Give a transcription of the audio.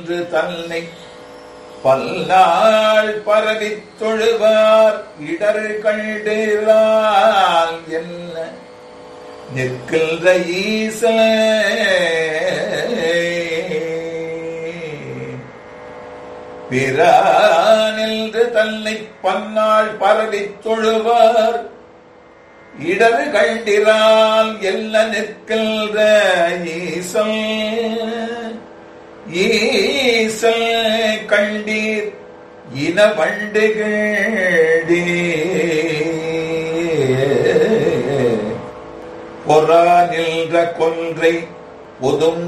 நின்று தன்னை பல்லாள் பரவித் தொழுவார் இடர் கண்டிரால் என்ன நிற்கின்ற ஈச பிறானின்று தன்னை பன்னாள் பரவித் தொழுவார் இடர் கண்டிரால் எல்ல நிற்கின்ற ஈசல் ஈசல் கண்டீர் இன வண்டுகளே பொறா நின்ற கொன்றை பொதும்